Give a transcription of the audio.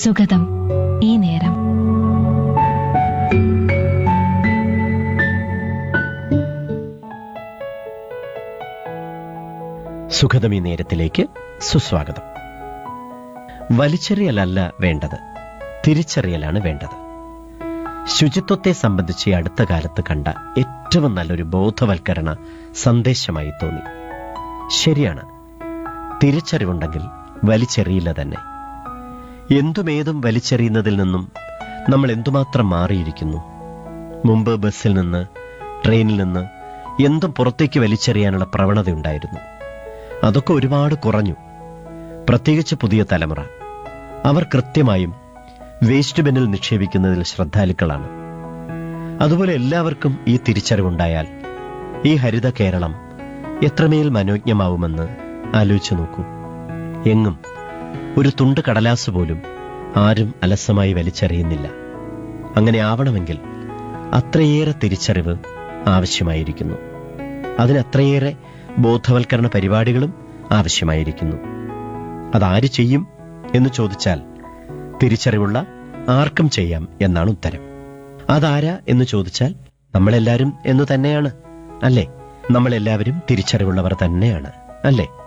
സുഗതം ഈ നേരം സുഖതമി നേരത്തിലേക്ക് സുസ്വാഗതം വലിച്ചെറിയലല്ല വേണ്ടത് തിരിച്ചറിയലാണ് വേണ്ടത് ശുചിത്വത്തെ സംബന്ധിച്ച് ഈ അടുത്ത കാലത്ത് കണ്ട ഏറ്റവും നല്ലൊരു ബോധവൽക്കരണ സന്ദേശമായി തോന്നി ശരിയാണ് തിരിച്ചറിവുണ്ടെങ്കിൽ വലിച്ചെറിയില്ല തന്നെ എന്തുമേതും വലിച്ചെറിയുന്നതിൽ നിന്നും നമ്മൾ എന്തുമാത്രം മാറിയിരിക്കുന്നു മുമ്പ് ബസ്സിൽ നിന്ന് ട്രെയിനിൽ നിന്ന് എന്തും പുറത്തേക്ക് വലിച്ചെറിയാനുള്ള പ്രവണതയുണ്ടായിരുന്നു അതൊക്കെ ഒരുപാട് കുറഞ്ഞു പ്രത്യേകിച്ച് പുതിയ തലമുറ അവർ കൃത്യമായും വേസ്റ്റ് ബിന്നിൽ നിക്ഷേപിക്കുന്നതിൽ ശ്രദ്ധാലുക്കളാണ് അതുപോലെ എല്ലാവർക്കും ഈ തിരിച്ചറിവുണ്ടായാൽ ഈ ഹരിത കേരളം എത്രമേൽ മനോജ്ഞമാവുമെന്ന് ആലോചിച്ചു നോക്കൂ എങ്ങും ഒരു തുണ്ട് കടലാസ് പോലും ആരും അലസമായി വലിച്ചെറിയുന്നില്ല അങ്ങനെ ആവണമെങ്കിൽ അത്രയേറെ തിരിച്ചറിവ് ആവശ്യമായിരിക്കുന്നു അതിനത്രയേറെ ബോധവൽക്കരണ പരിപാടികളും ആവശ്യമായിരിക്കുന്നു അതാര് ചെയ്യും എന്ന് ചോദിച്ചാൽ തിരിച്ചറിവുള്ള ആർക്കും ചെയ്യാം എന്നാണ് ഉത്തരം അതാരാ എന്ന് ചോദിച്ചാൽ നമ്മളെല്ലാവരും എന്ന് തന്നെയാണ് അല്ലേ നമ്മളെല്ലാവരും തിരിച്ചറിവുള്ളവർ തന്നെയാണ് അല്ലേ